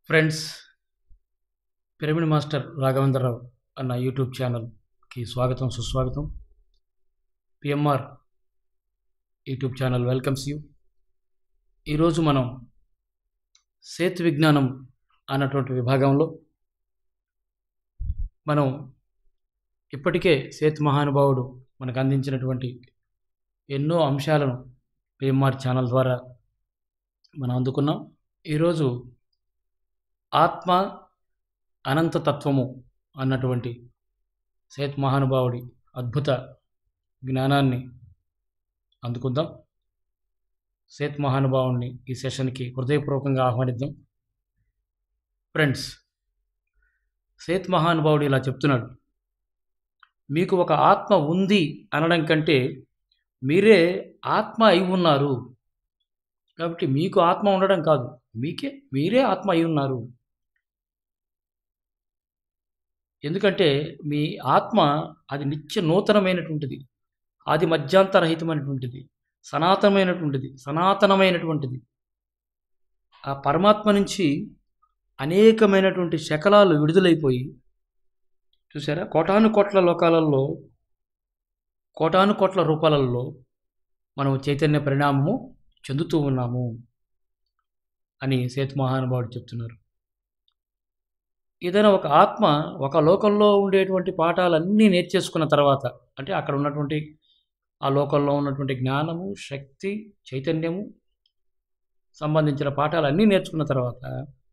friends pyramid master Raghavendra Rao అన్న YouTube ఛానల్కి స్వాగతం సుస్వాగతం PMR YouTube channel welcomes you ఈరోజు మనం సేతు విజ్ఞానం అన్నటువంటి విభాగంలో మనం ఇప్పటికే సేతు మహానుభావుడు మనకు అందించినటువంటి ఎన్నో అంశాలను పిఎంఆర్ ఛానల్ ద్వారా మనం అందుకున్నాం ఈరోజు ఆత్మ అనంత తత్వము అన్నటువంటి సేత్ మహానుభావుడి అద్భుత జ్ఞానాన్ని అందుకుందాం సేత్ మహానుభావుడిని ఈ సెషన్కి హృదయపూర్వకంగా ఆహ్వానిద్దాం ఫ్రెండ్స్ సేత్ మహానుభావుడు ఇలా చెప్తున్నాడు మీకు ఒక ఆత్మ ఉంది అనడం కంటే మీరే ఆత్మ అయి ఉన్నారు కాబట్టి మీకు ఆత్మ ఉండడం కాదు మీకే మీరే ఆత్మ అయి ఉన్నారు ఎందుకంటే మీ ఆత్మ అది నిత్య నూతనమైనటువంటిది ఆది మధ్యాంతరహితమైనటువంటిది సనాతనమైనటువంటిది సనాతనమైనటువంటిది ఆ పరమాత్మ నుంచి అనేకమైనటువంటి శకలాలు విడుదలైపోయి చూసారా కోటాను కోట్ల లోకాలలో కోటాను కోట్ల రూపాలలో మనం చైతన్య పరిణామము చెందుతూ ఉన్నాము అని సేతు మహానుభావుడు చెప్తున్నారు ఏదైనా ఒక ఆత్మ ఒక లోకంలో ఉండేటువంటి పాఠాలన్నీ నేర్చేసుకున్న తర్వాత అంటే అక్కడ ఉన్నటువంటి ఆ లోకంలో ఉన్నటువంటి జ్ఞానము శక్తి చైతన్యము సంబంధించిన పాఠాలన్నీ నేర్చుకున్న తర్వాత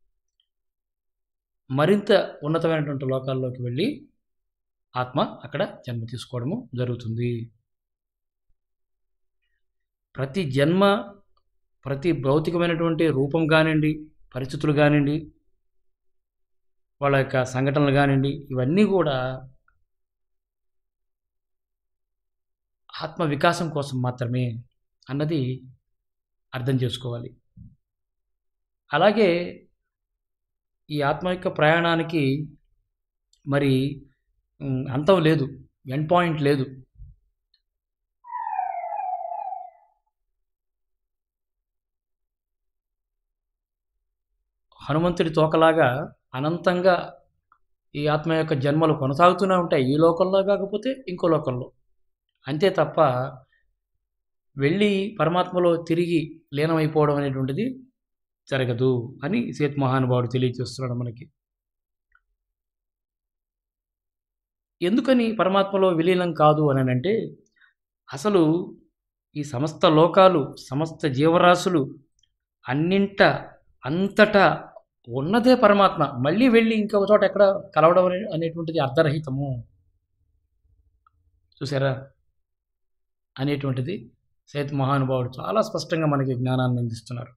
మరింత ఉన్నతమైనటువంటి లోకాల్లోకి వెళ్ళి ఆత్మ అక్కడ జన్మ తీసుకోవడము జరుగుతుంది ప్రతి జన్మ ప్రతి భౌతికమైనటువంటి రూపం కానివ్వండి పరిస్థితులు కానివ్వండి వాళ్ళ యొక్క సంఘటనలు కానివ్వండి ఇవన్నీ కూడా ఆత్మ వికాసం కోసం మాత్రమే అన్నది అర్థం చేసుకోవాలి అలాగే ఈ ఆత్మ యొక్క ప్రయాణానికి మరి ఉమ్, అంతం లేదు ఎండ్ పాయింట్ లేదు హనుమంతుడి తోకలాగా అనంతంగా ఈ ఆత్మ యొక్క జన్మలు కొనసాగుతూనే ఉంటాయి ఈ లోకంలో కాకపోతే ఇంకో లోకంలో అంతే తప్ప వెళ్ళి పరమాత్మలో తిరిగి లీనమైపోవడం అనేటువంటిది జరగదు అని సేత్ మహానుభావుడు తెలియజేస్తున్నాడు మనకి ఎందుకని పరమాత్మలో విలీనం కాదు అని అంటే అసలు ఈ సమస్త లోకాలు సమస్త జీవరాశులు అన్నింట అంతటా ఉన్నదే పరమాత్మ మళ్ళీ వెళ్ళి ఇంకొక చోట ఎక్కడ కలవడం అనే అనేటువంటిది అర్ధరహితము చూసారా అనేటువంటిది సేతు మహానుభావుడు చాలా స్పష్టంగా మనకి జ్ఞానాన్ని అందిస్తున్నారు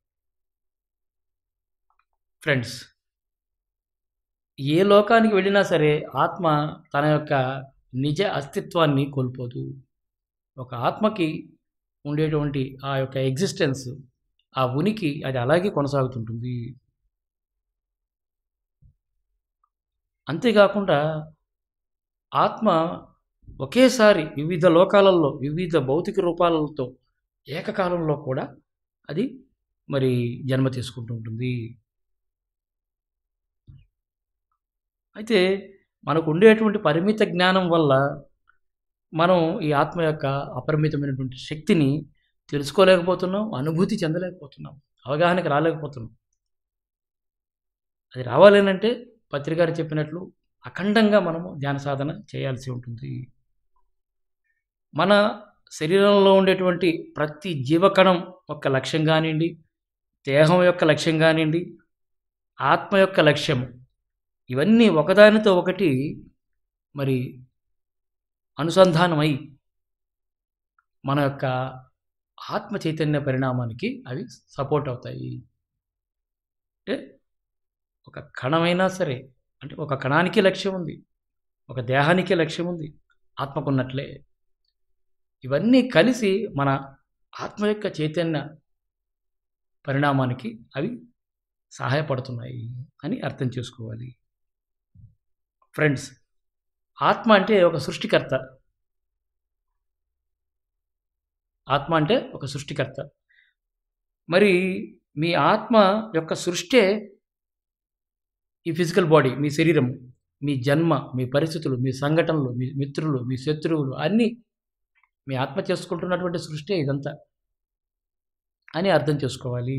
ఫ్రెండ్స్ ఏ లోకానికి వెళ్ళినా సరే ఆత్మ తన యొక్క నిజ అస్తిత్వాన్ని కోల్పోదు ఒక ఆత్మకి ఉండేటువంటి ఆ యొక్క ఎగ్జిస్టెన్స్ ఆ ఉనికి అది అలాగే కొనసాగుతుంటుంది అంతేకాకుండా ఆత్మ ఒకేసారి వివిధ లోకాలలో వివిధ భౌతిక రూపాలతో ఏకకాలంలో కూడా అది మరి జన్మ తీసుకుంటూ ఉంటుంది అయితే మనకు ఉండేటువంటి పరిమిత జ్ఞానం వల్ల మనం ఈ ఆత్మ యొక్క అపరిమితమైనటువంటి శక్తిని తెలుసుకోలేకపోతున్నాం అనుభూతి చెందలేకపోతున్నాం అవగాహనకి రాలేకపోతున్నాం అది రావాలేనంటే పత్రికారు చెప్పినట్లు అఖండంగా మనము ధ్యాన సాధన చేయాల్సి ఉంటుంది మన శరీరంలో ఉండేటువంటి ప్రతి జీవకణం యొక్క లక్ష్యం కానివ్వండి దేహం యొక్క లక్ష్యం కానివ్వండి ఆత్మ యొక్క లక్ష్యం ఇవన్నీ ఒకదానితో ఒకటి మరి అనుసంధానమై మన యొక్క ఆత్మ చైతన్య పరిణామానికి అవి సపోర్ట్ అవుతాయి అంటే ఒక కణమైనా సరే అంటే ఒక కణానికి లక్ష్యం ఉంది ఒక దేహానికి లక్ష్యం ఉంది ఆత్మకున్నట్లే ఇవన్నీ కలిసి మన ఆత్మ యొక్క చైతన్య పరిణామానికి అవి సహాయపడుతున్నాయి అని అర్థం చేసుకోవాలి ఫ్రెండ్స్ ఆత్మ అంటే ఒక సృష్టికర్త ఆత్మ అంటే ఒక సృష్టికర్త మరి మీ ఆత్మ యొక్క సృష్టే ఈ ఫిజికల్ బాడీ మీ శరీరం మీ జన్మ మీ పరిస్థితులు మీ సంఘటనలు మీ మిత్రులు మీ శత్రువులు అన్నీ మీ ఆత్మ చేసుకుంటున్నటువంటి సృష్టి ఇదంతా అని అర్థం చేసుకోవాలి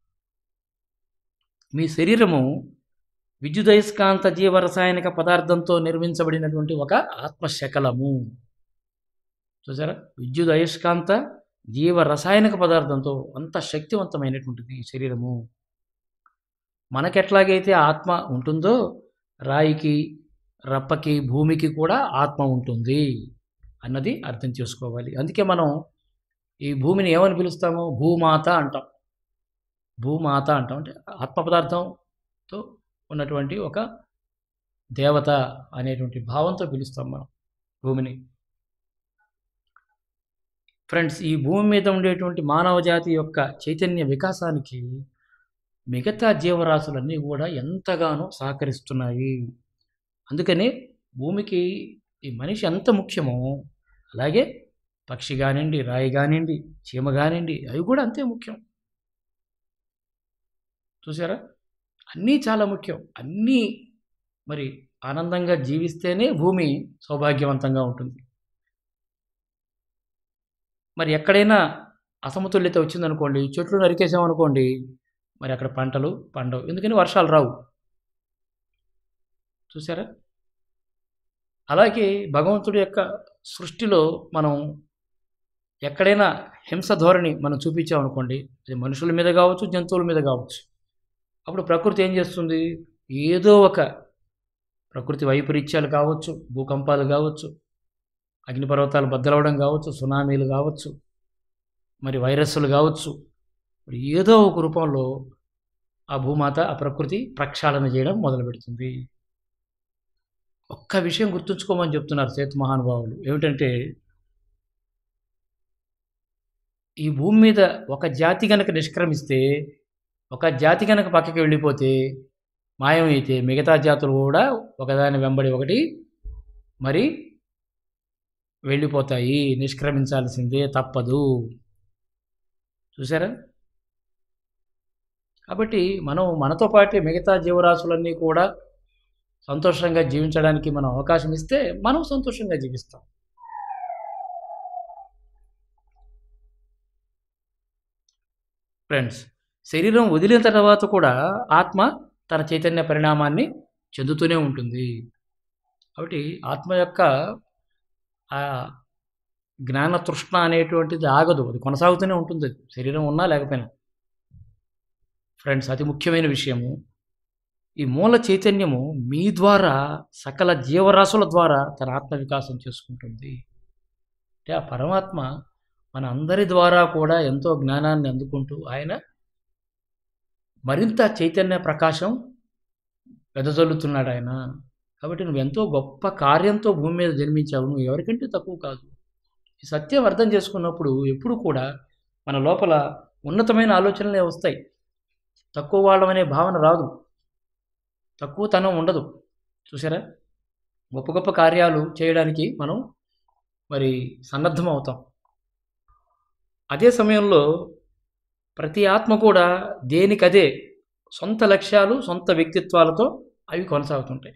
మీ శరీరము విద్యుదయస్కాంత జీవరసాయనిక పదార్థంతో నిర్మించబడినటువంటి ఒక ఆత్మశకలము చూసారా విద్యుదయస్కాంత జీవ రసాయనిక పదార్థంతో అంత శక్తివంతమైనటువంటిది ఈ శరీరము మనకెట్లాగైతే ఆత్మ ఉంటుందో రాయికి రప్పకి భూమికి కూడా ఆత్మ ఉంటుంది అన్నది అర్థం చేసుకోవాలి అందుకే మనం ఈ భూమిని ఏమని పిలుస్తాము భూమాత అంటాం భూమాత అంటాం అంటే ఆత్మ పదార్థంతో ఉన్నటువంటి ఒక దేవత అనేటువంటి భావంతో పిలుస్తాం మనం భూమిని ఫ్రెండ్స్ ఈ భూమి మీద ఉండేటువంటి మానవ జాతి యొక్క చైతన్య వికాసానికి మిగతా జీవరాశులన్నీ కూడా ఎంతగానో సహకరిస్తున్నాయి అందుకని భూమికి ఈ మనిషి ఎంత ముఖ్యమో అలాగే పక్షి కానివ్వండి రాయి కానివ్వండి చీమ కానివ్వండి అవి కూడా అంతే ముఖ్యం చూసారా అన్నీ చాలా ముఖ్యం అన్నీ మరి ఆనందంగా జీవిస్తేనే భూమి సౌభాగ్యవంతంగా ఉంటుంది మరి ఎక్కడైనా అసమతుల్యత వచ్చిందనుకోండి చెట్లు నరికేసామనుకోండి మరి అక్కడ పంటలు పండవు ఎందుకని వర్షాలు రావు చూసారా అలాగే భగవంతుడి యొక్క సృష్టిలో మనం ఎక్కడైనా హింస ధోరణి మనం చూపించామనుకోండి అది మనుషుల మీద కావచ్చు జంతువుల మీద కావచ్చు అప్పుడు ప్రకృతి ఏం చేస్తుంది ఏదో ఒక ప్రకృతి వైపరీత్యాలు కావచ్చు భూకంపాలు కావచ్చు అగ్నిపర్వతాలు బద్దలవడం కావచ్చు సునామీలు కావచ్చు మరి వైరస్సులు కావచ్చు మరి ఏదో ఒక రూపంలో ఆ భూమాత ఆ ప్రకృతి ప్రక్షాళన చేయడం మొదలు పెడుతుంది ఒక్క విషయం గుర్తుంచుకోమని చెప్తున్నారు సేతు మహానుభావులు ఏమిటంటే ఈ భూమి మీద ఒక జాతి కనుక నిష్క్రమిస్తే ఒక జాతి కనుక పక్కకి వెళ్ళిపోతే మాయమైతే మిగతా జాతులు కూడా ఒకదాని వెంబడి ఒకటి మరి వెళ్ళిపోతాయి నిష్క్రమించాల్సిందే తప్పదు చూసారా కాబట్టి మనం మనతో పాటే మిగతా జీవరాశులన్నీ కూడా సంతోషంగా జీవించడానికి మనం అవకాశం ఇస్తే మనం సంతోషంగా జీవిస్తాం ఫ్రెండ్స్ శరీరం వదిలిన తర్వాత కూడా ఆత్మ తన చైతన్య పరిణామాన్ని చెందుతూనే ఉంటుంది కాబట్టి ఆత్మ యొక్క ఆ జ్ఞాన తృష్ణ అనేటువంటిది ఆగదు అది కొనసాగుతూనే ఉంటుంది అది శరీరం ఉన్నా లేకపోయినా ఫ్రెండ్స్ అతి ముఖ్యమైన విషయము ఈ మూల చైతన్యము మీ ద్వారా సకల జీవరాశుల ద్వారా తన ఆత్మ వికాసం చేసుకుంటుంది అంటే ఆ పరమాత్మ మన అందరి ద్వారా కూడా ఎంతో జ్ఞానాన్ని అందుకుంటూ ఆయన మరింత చైతన్య ప్రకాశం వెదజల్లుతున్నాడు ఆయన కాబట్టి నువ్వు ఎంతో గొప్ప కార్యంతో భూమి మీద జన్మించావు నువ్వు ఎవరికంటే తక్కువ కాదు ఈ సత్యం అర్థం చేసుకున్నప్పుడు ఎప్పుడు కూడా మన లోపల ఉన్నతమైన ఆలోచనలే వస్తాయి తక్కువ వాళ్ళమనే భావన రాదు తక్కువ తనం ఉండదు చూసారా గొప్ప గొప్ప కార్యాలు చేయడానికి మనం మరి సన్నద్ధం అవుతాం అదే సమయంలో ప్రతి ఆత్మ కూడా దేనికదే సొంత లక్ష్యాలు సొంత వ్యక్తిత్వాలతో అవి కొనసాగుతుంటాయి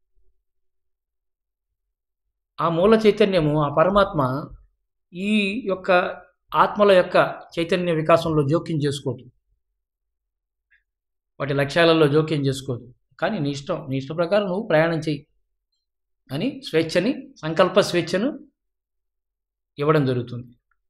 ఆ మూల చైతన్యము ఆ పరమాత్మ ఈ యొక్క ఆత్మల యొక్క చైతన్య వికాసంలో జోక్యం చేసుకోదు వాటి లక్ష్యాలలో జోక్యం చేసుకోదు కానీ నీ ఇష్టం నీ ఇష్ట ప్రకారం నువ్వు ప్రయాణం చెయ్యి అని స్వేచ్ఛని సంకల్ప స్వేచ్ఛను ఇవ్వడం జరుగుతుంది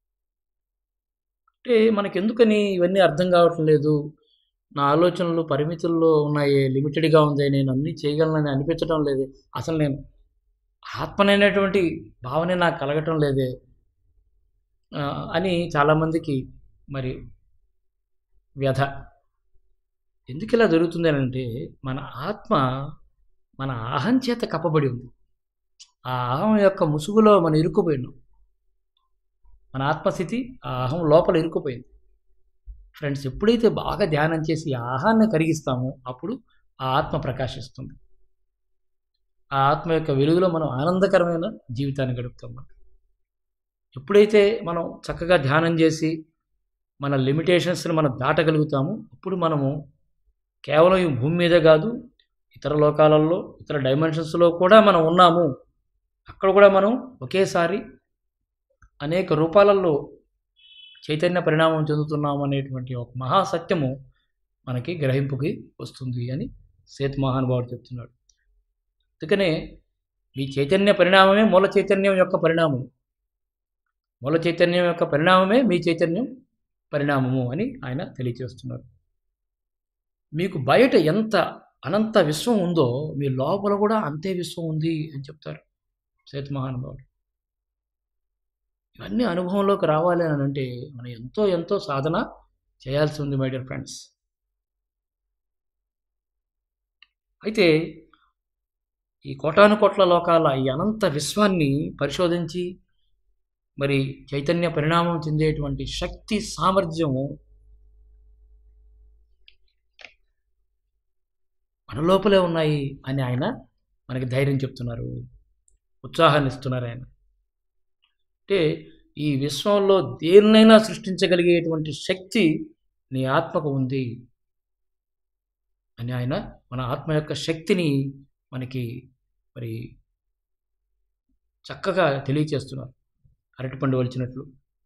అంటే మనకెందుకని ఇవన్నీ అర్థం కావటం లేదు నా ఆలోచనలు పరిమితుల్లో ఉన్నాయి లిమిటెడ్గా ఉంది నేను అన్నీ చేయగలనని అనిపించడం లేదు అసలు నేను ఆత్మనైనటువంటి భావనే నాకు కలగటం లేదే ఆ, అని చాలామందికి మరి వ్యధ ఎందుకు ఇలా జరుగుతుంది అని అంటే మన ఆత్మ మన అహం చేత కప్పబడి ఉంది ఆ అహం యొక్క ముసుగులో మనం ఇరుక్కుపోయినాం మన ఆత్మస్థితి ఆ అహం లోపల ఇరుక్కుపోయింది ఫ్రెండ్స్ ఎప్పుడైతే బాగా ధ్యానం చేసి ఆ ఆహాన్ని కరిగిస్తామో అప్పుడు ఆ ఆత్మ ప్రకాశిస్తుంది ఆ ఆత్మ యొక్క వెలుగులో మనం ఆనందకరమైన జీవితాన్ని గడుపుతాం మనం ఎప్పుడైతే మనం చక్కగా ధ్యానం చేసి మన లిమిటేషన్స్ని మనం దాటగలుగుతామో అప్పుడు మనము కేవలం ఈ భూమి మీద కాదు ఇతర లోకాలలో ఇతర డైమెన్షన్స్లో కూడా మనం ఉన్నాము అక్కడ కూడా మనం ఒకేసారి అనేక రూపాలలో చైతన్య పరిణామం చెందుతున్నాము అనేటువంటి ఒక మహాసత్యము మనకి గ్రహింపుకి వస్తుంది అని సేత్ మహానుభావుడు చెప్తున్నాడు అందుకనే మీ చైతన్య పరిణామమే మూల చైతన్యం యొక్క పరిణామం మూల చైతన్యం యొక్క పరిణామమే మీ చైతన్యం పరిణామము అని ఆయన తెలియచేస్తున్నారు మీకు బయట ఎంత అనంత విశ్వం ఉందో మీ లోపల కూడా అంతే విశ్వం ఉంది అని చెప్తారు సేతు మహానుభావుడు ఇవన్నీ అనుభవంలోకి రావాలి అని అంటే మనం ఎంతో ఎంతో సాధన చేయాల్సి ఉంది మై డియర్ ఫ్రెండ్స్ అయితే ఈ కోటాను కోట్ల లోకాల ఈ అనంత విశ్వాన్ని పరిశోధించి మరి చైతన్య పరిణామం చెందేటువంటి శక్తి సామర్థ్యము మన లోపలే ఉన్నాయి అని ఆయన మనకి ధైర్యం చెప్తున్నారు ఉత్సాహాన్ని ఇస్తున్నారు ఆయన అంటే ఈ విశ్వంలో దేన్నైనా సృష్టించగలిగేటువంటి శక్తి నీ ఆత్మకు ఉంది అని ఆయన మన ఆత్మ యొక్క శక్తిని మనకి మరి చక్కగా తెలియచేస్తున్నారు అరటిపండు వలిచినట్లు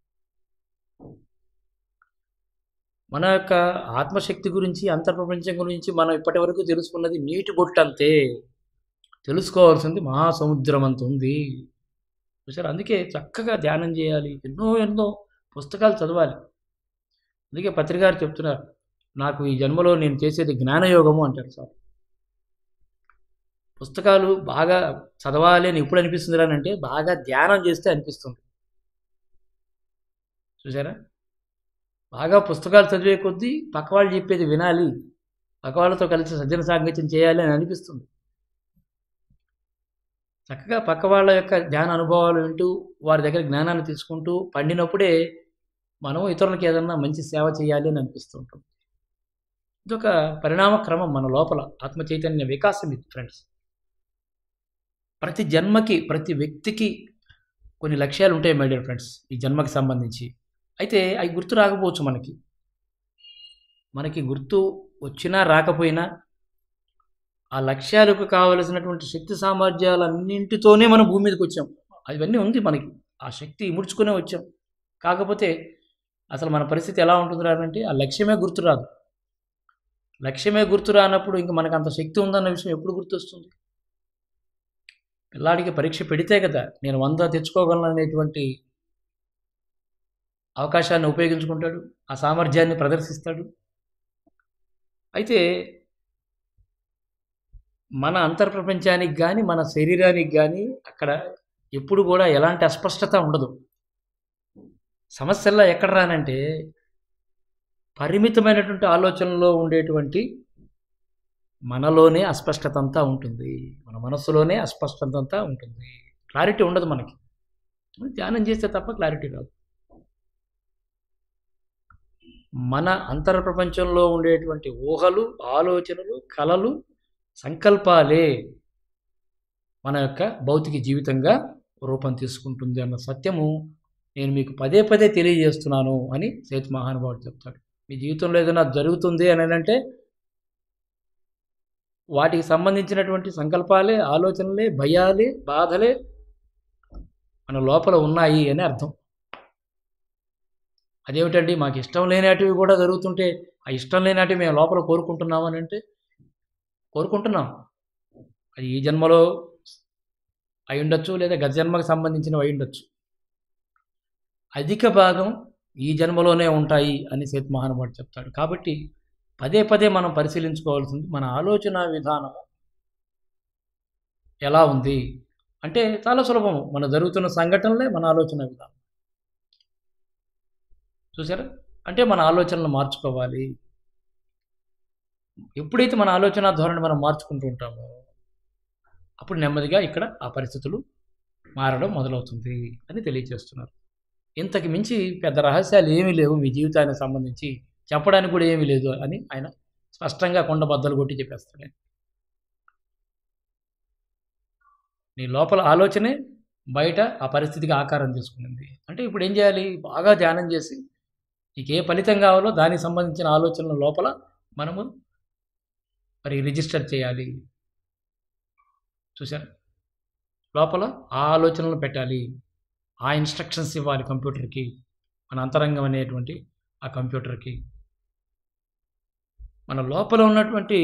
మన యొక్క ఆత్మశక్తి గురించి అంతర్ప్రపంచం గురించి మనం ఇప్పటి వరకు తెలుసుకున్నది నీటి బొట్టంతే తెలుసుకోవాల్సింది మహాసముద్రం అంత ఉంది చూసారు అందుకే చక్కగా ధ్యానం చేయాలి ఎన్నో ఎన్నో పుస్తకాలు చదవాలి అందుకే పత్రికారు చెప్తున్నారు నాకు ఈ జన్మలో నేను చేసేది జ్ఞానయోగము అంటారు సార్ పుస్తకాలు బాగా చదవాలి అని ఎప్పుడు అనిపిస్తుంది అని అంటే బాగా ధ్యానం చేస్తే అనిపిస్తుంది చూసారా బాగా పుస్తకాలు చదివే కొద్దీ పక్క వాళ్ళు చెప్పేది వినాలి పక్క వాళ్ళతో కలిసి సజ్జన సాంగత్యం చేయాలి అని అనిపిస్తుంది చక్కగా పక్క వాళ్ళ యొక్క ధ్యాన అనుభవాలు వింటూ వారి దగ్గర జ్ఞానాన్ని తీసుకుంటూ పండినప్పుడే మనం ఇతరులకు ఏదన్నా మంచి సేవ చేయాలి అని అనిపిస్తుంటుంది ఇదొక పరిణామ క్రమం మన లోపల ఆత్మ చైతన్య వికాసం ఇది ఫ్రెండ్స్ ప్రతి జన్మకి ప్రతి వ్యక్తికి కొన్ని లక్ష్యాలు ఉంటాయి మై డియర్ ఫ్రెండ్స్ ఈ జన్మకి సంబంధించి అయితే అవి గుర్తు రాకపోవచ్చు మనకి మనకి గుర్తు వచ్చినా రాకపోయినా ఆ లక్ష్యాలకు కావలసినటువంటి శక్తి సామర్థ్యాలన్నింటితోనే మనం భూమి మీదకి వచ్చాం అవన్నీ ఉంది మనకి ఆ శక్తి ఇముడ్చుకునే వచ్చాం కాకపోతే అసలు మన పరిస్థితి ఎలా ఉంటుంది అంటే ఆ లక్ష్యమే గుర్తు రాదు లక్ష్యమే గుర్తు రానప్పుడు ఇంకా మనకు అంత శక్తి ఉందన్న విషయం ఎప్పుడు గుర్తొస్తుంది పిల్లాడికి పరీక్ష పెడితే కదా నేను వంద తెచ్చుకోగలను అనేటువంటి అవకాశాన్ని ఉపయోగించుకుంటాడు ఆ సామర్థ్యాన్ని ప్రదర్శిస్తాడు అయితే మన అంతర్ప్రపంచానికి కానీ మన శరీరానికి కానీ అక్కడ ఎప్పుడు కూడా ఎలాంటి అస్పష్టత ఉండదు సమస్యల్లో ఎక్కడ రానంటే పరిమితమైనటువంటి ఆలోచనలో ఉండేటువంటి మనలోనే అస్పష్టత అంతా ఉంటుంది మన మనస్సులోనే అస్పష్టత అంతా ఉంటుంది క్లారిటీ ఉండదు మనకి ధ్యానం చేస్తే తప్ప క్లారిటీ రాదు మన అంతర ప్రపంచంలో ఉండేటువంటి ఊహలు ఆలోచనలు కలలు సంకల్పాలే మన యొక్క భౌతిక జీవితంగా రూపం తీసుకుంటుంది అన్న సత్యము నేను మీకు పదే పదే తెలియజేస్తున్నాను అని సేతు మహానుభావుడు చెప్తాడు మీ జీవితంలో ఏదైనా జరుగుతుంది అని అంటే వాటికి సంబంధించినటువంటి సంకల్పాలే ఆలోచనలే భయాలే బాధలే మన లోపల ఉన్నాయి అని అర్థం అదేమిటండి మాకు ఇష్టం లేనటివి కూడా జరుగుతుంటే ఆ ఇష్టం లేనటివి మేము లోపల కోరుకుంటున్నాము అని అంటే కోరుకుంటున్నాం అది ఈ జన్మలో అయి ఉండొచ్చు లేదా గత జన్మకు సంబంధించినవి అయి ఉండొచ్చు అధిక భాగం ఈ జన్మలోనే ఉంటాయి అని సేత్ మహానుభావుడు చెప్తాడు కాబట్టి పదే పదే మనం పరిశీలించుకోవాల్సింది మన ఆలోచన విధానం ఎలా ఉంది అంటే చాలా సులభము మన జరుగుతున్న సంఘటనలే మన ఆలోచన విధానం చూసారా అంటే మన ఆలోచనలు మార్చుకోవాలి ఎప్పుడైతే మన ఆలోచన ధోరణి మనం మార్చుకుంటూ ఉంటామో అప్పుడు నెమ్మదిగా ఇక్కడ ఆ పరిస్థితులు మారడం మొదలవుతుంది అని తెలియజేస్తున్నారు ఇంతకు మించి పెద్ద రహస్యాలు ఏమీ లేవు మీ జీవితానికి సంబంధించి చెప్పడానికి కూడా ఏమీ లేదు అని ఆయన స్పష్టంగా కొండ బద్దలు కొట్టి చెప్పేస్తాడు నీ లోపల ఆలోచనే బయట ఆ పరిస్థితికి ఆకారం తీసుకునింది అంటే ఇప్పుడు ఏం చేయాలి బాగా ధ్యానం చేసి నీకు ఏ ఫలితం కావాలో దానికి సంబంధించిన ఆలోచనల లోపల మనము మరి రిజిస్టర్ చేయాలి చూసారా లోపల ఆ ఆలోచనలు పెట్టాలి ఆ ఇన్స్ట్రక్షన్స్ ఇవ్వాలి కంప్యూటర్కి మన అంతరంగం అనేటువంటి ఆ కంప్యూటర్కి మన లోపల ఉన్నటువంటి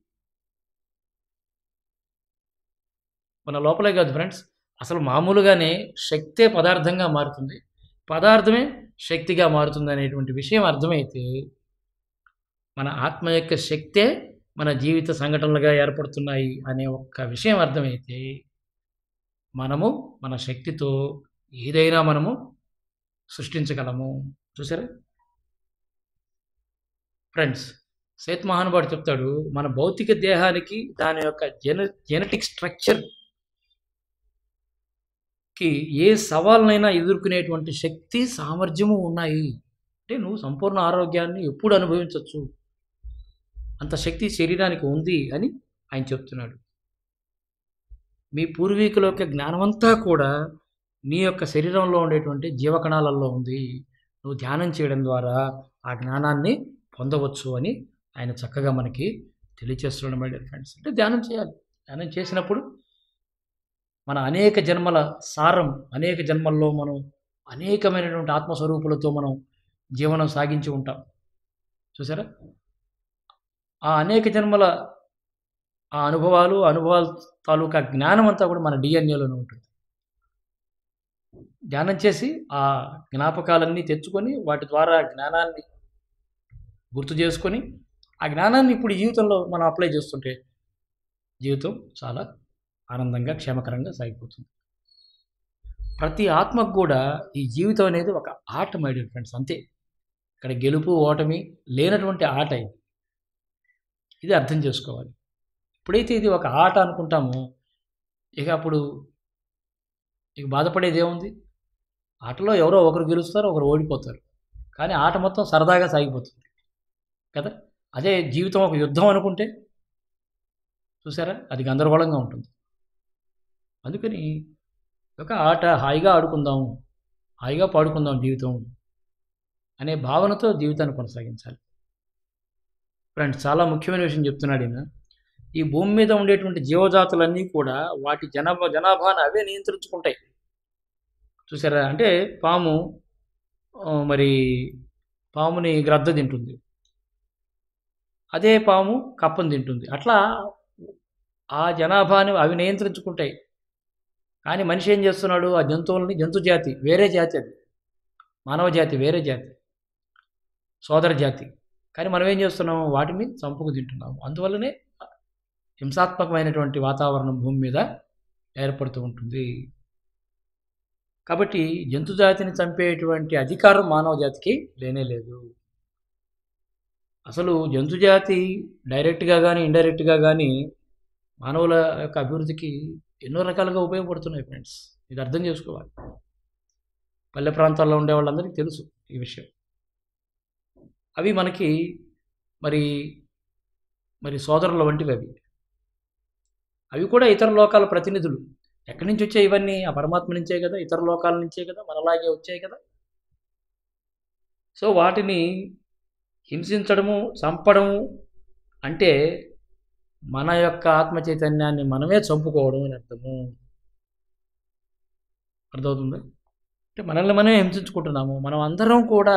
మన లోపలే కాదు ఫ్రెండ్స్ అసలు మామూలుగానే శక్తే పదార్థంగా మారుతుంది పదార్థమే శక్తిగా మారుతుంది అనేటువంటి విషయం అర్థమైతే మన ఆత్మ యొక్క శక్తే మన జీవిత సంఘటనలుగా ఏర్పడుతున్నాయి అనే ఒక్క విషయం అర్థమైతే మనము మన శక్తితో ఏదైనా మనము సృష్టించగలము చూసారా ఫ్రెండ్స్ సేత్ మహానుభావుడు చెప్తాడు మన భౌతిక దేహానికి దాని యొక్క జెన జెనటిక్ స్ట్రక్చర్ కి ఏ సవాళ్ళనైనా ఎదుర్కొనేటువంటి శక్తి సామర్థ్యము ఉన్నాయి అంటే నువ్వు సంపూర్ణ ఆరోగ్యాన్ని ఎప్పుడు అనుభవించవచ్చు అంత శక్తి శరీరానికి ఉంది అని ఆయన చెప్తున్నాడు మీ పూర్వీకుల యొక్క జ్ఞానమంతా కూడా నీ యొక్క శరీరంలో ఉండేటువంటి జీవకణాలలో ఉంది నువ్వు ధ్యానం చేయడం ద్వారా ఆ జ్ఞానాన్ని పొందవచ్చు అని ఆయన చక్కగా మనకి తెలియచేస్తున్నాడు మై డియర్ ఫ్రెండ్స్ అంటే ధ్యానం చేయాలి ధ్యానం చేసినప్పుడు మన అనేక జన్మల సారం అనేక జన్మల్లో మనం అనేకమైనటువంటి ఆత్మస్వరూపులతో మనం జీవనం సాగించి ఉంటాం చూసారా ఆ అనేక జన్మల ఆ అనుభవాలు అనుభవాల తాలూకా జ్ఞానం అంతా కూడా మన డిఎన్ఏలోనే ఉంటుంది ధ్యానం చేసి ఆ జ్ఞాపకాలన్నీ తెచ్చుకొని వాటి ద్వారా జ్ఞానాన్ని గుర్తు చేసుకొని ఆ జ్ఞానాన్ని ఇప్పుడు జీవితంలో మనం అప్లై చేస్తుంటే జీవితం చాలా ఆనందంగా క్షేమకరంగా సాగిపోతుంది ప్రతి ఆత్మకు కూడా ఈ జీవితం అనేది ఒక ఆట మై డియర్ ఫ్రెండ్స్ అంతే ఇక్కడ గెలుపు ఓటమి లేనటువంటి ఆట ఇది ఇది అర్థం చేసుకోవాలి ఎప్పుడైతే ఇది ఒక ఆట అనుకుంటామో ఇక అప్పుడు ఇక బాధపడేది ఏముంది ఆటలో ఎవరో ఒకరు గెలుస్తారు ఒకరు ఓడిపోతారు కానీ ఆట మొత్తం సరదాగా సాగిపోతుంది కదా అదే జీవితం ఒక యుద్ధం అనుకుంటే చూసారా అది గందరగోళంగా ఉంటుంది అందుకని ఒక ఆట హాయిగా ఆడుకుందాం హాయిగా పాడుకుందాం జీవితం అనే భావనతో జీవితాన్ని కొనసాగించాలి ఫ్రెండ్స్ చాలా ముఖ్యమైన విషయం చెప్తున్నాడు ఈయన ఈ భూమి మీద ఉండేటువంటి జీవజాతులన్నీ కూడా వాటి జనాభా జనాభాను అవే నియంత్రించుకుంటాయి చూసారా అంటే పాము ఆ, మరి పాముని గ్రద్ద తింటుంది అదే పాము కప్పని తింటుంది అట్లా ఆ జనాభాని అవి నియంత్రించుకుంటాయి కానీ మనిషి ఏం చేస్తున్నాడు ఆ జంతువులని జంతు జాతి వేరే జాతి అది మానవ జాతి వేరే జాతి సోదర జాతి కానీ మనం ఏం చేస్తున్నాం వాటిని చంపుకు తింటున్నాము అందువల్లనే హింసాత్మకమైనటువంటి వాతావరణం భూమి మీద ఏర్పడుతూ ఉంటుంది కాబట్టి జంతు జాతిని చంపేటువంటి అధికారం మానవ జాతికి లేనే లేదు అసలు జంతు జాతి డైరెక్ట్గా కానీ ఇండైరెక్ట్గా కానీ మానవుల యొక్క అభివృద్ధికి ఎన్నో రకాలుగా ఉపయోగపడుతున్నాయి ఫ్రెండ్స్ ఇది అర్థం చేసుకోవాలి పల్లె ప్రాంతాల్లో ఉండే వాళ్ళందరికీ తెలుసు ఈ విషయం అవి మనకి మరి మరి సోదరుల వంటివి అవి అవి కూడా ఇతర లోకాల ప్రతినిధులు ఎక్కడి నుంచి వచ్చాయి ఇవన్నీ ఆ పరమాత్మ నుంచే కదా ఇతర లోకాల నుంచే కదా మనలాగే వచ్చాయి కదా సో వాటిని హింసించడము చంపడము అంటే మన యొక్క ఆత్మ చైతన్యాన్ని మనమే చంపుకోవడం అని అర్థము అర్థమవుతుందా అంటే మనల్ని మనమే హింసించుకుంటున్నాము మనం అందరం కూడా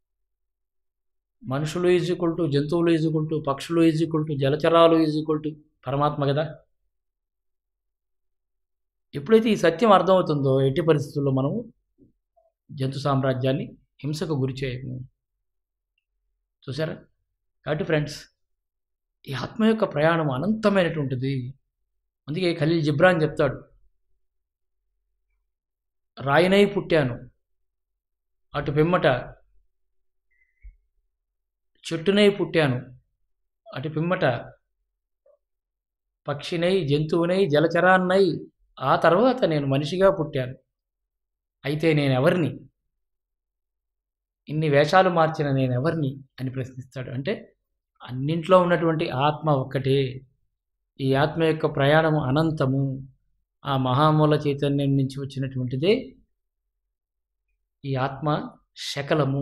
మనుషులు ఈజ్ ఈక్వల్ టు జంతువులు ఈజ్ ఈక్వల్ టు పక్షులు ఈజ్ ఈక్వల్ టు జలచరాలు ఈజ్ ఈక్వల్ టు పరమాత్మ కదా ఎప్పుడైతే ఈ సత్యం అర్థమవుతుందో ఎట్టి పరిస్థితుల్లో మనము జంతు సామ్రాజ్యాన్ని హింసకు గురి చేయము చూసారా కాబట్టి ఫ్రెండ్స్ ఈ ఆత్మ యొక్క ప్రయాణం అనంతమైనటువంటిది అందుకే ఖలీల్ జిబ్రాన్ చెప్తాడు రాయినై పుట్టాను అటు పిమ్మట చెట్టునై పుట్టాను అటు పిమ్మట పక్షినై జంతువునై జలచరాన్నై ఆ తర్వాత నేను మనిషిగా పుట్టాను అయితే నేను ఎవరిని ఇన్ని వేషాలు మార్చిన నేను ఎవరిని అని ప్రశ్నిస్తాడు అంటే అన్నింట్లో ఉన్నటువంటి ఆత్మ ఒక్కటే ఈ ఆత్మ యొక్క ప్రయాణము అనంతము ఆ మహామూల చైతన్యం నుంచి వచ్చినటువంటిదే ఈ ఆత్మ శకలము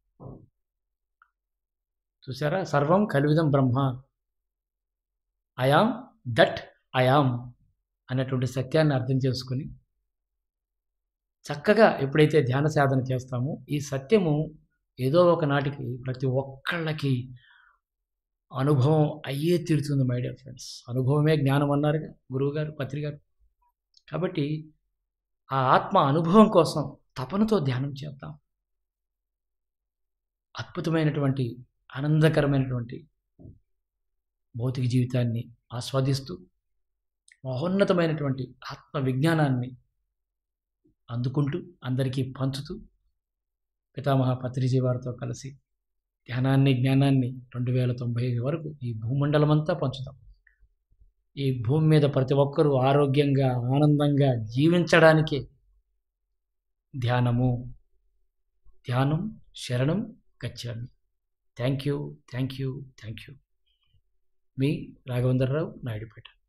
చూసారా సర్వం కలివిదం బ్రహ్మ అయాం దట్ అయాం అనేటువంటి సత్యాన్ని అర్థం చేసుకొని చక్కగా ఎప్పుడైతే ధ్యాన సాధన చేస్తామో ఈ సత్యము ఏదో ఒక నాటికి ప్రతి ఒక్కళ్ళకి అనుభవం అయ్యే తీరుతుంది మై డియర్ ఫ్రెండ్స్ అనుభవమే జ్ఞానం అన్నారుగా గురువుగారు పత్రిగారు కాబట్టి ఆ ఆత్మ అనుభవం కోసం తపనతో ధ్యానం చేద్దాం అద్భుతమైనటువంటి ఆనందకరమైనటువంటి భౌతిక జీవితాన్ని ఆస్వాదిస్తూ మహోన్నతమైనటువంటి ఆత్మ విజ్ఞానాన్ని అందుకుంటూ అందరికీ పంచుతూ పితామహ పత్రిజీ వారితో కలిసి ధ్యానాన్ని జ్ఞానాన్ని రెండు వేల తొంభై ఐదు వరకు ఈ భూమండలం అంతా పంచుతాం ఈ భూమి మీద ప్రతి ఒక్కరూ ఆరోగ్యంగా ఆనందంగా జీవించడానికే ధ్యానము ధ్యానం శరణం గచ్చామి thank you thank you thank you మీ రాఘవేంద్రరావు నాయుడుపేట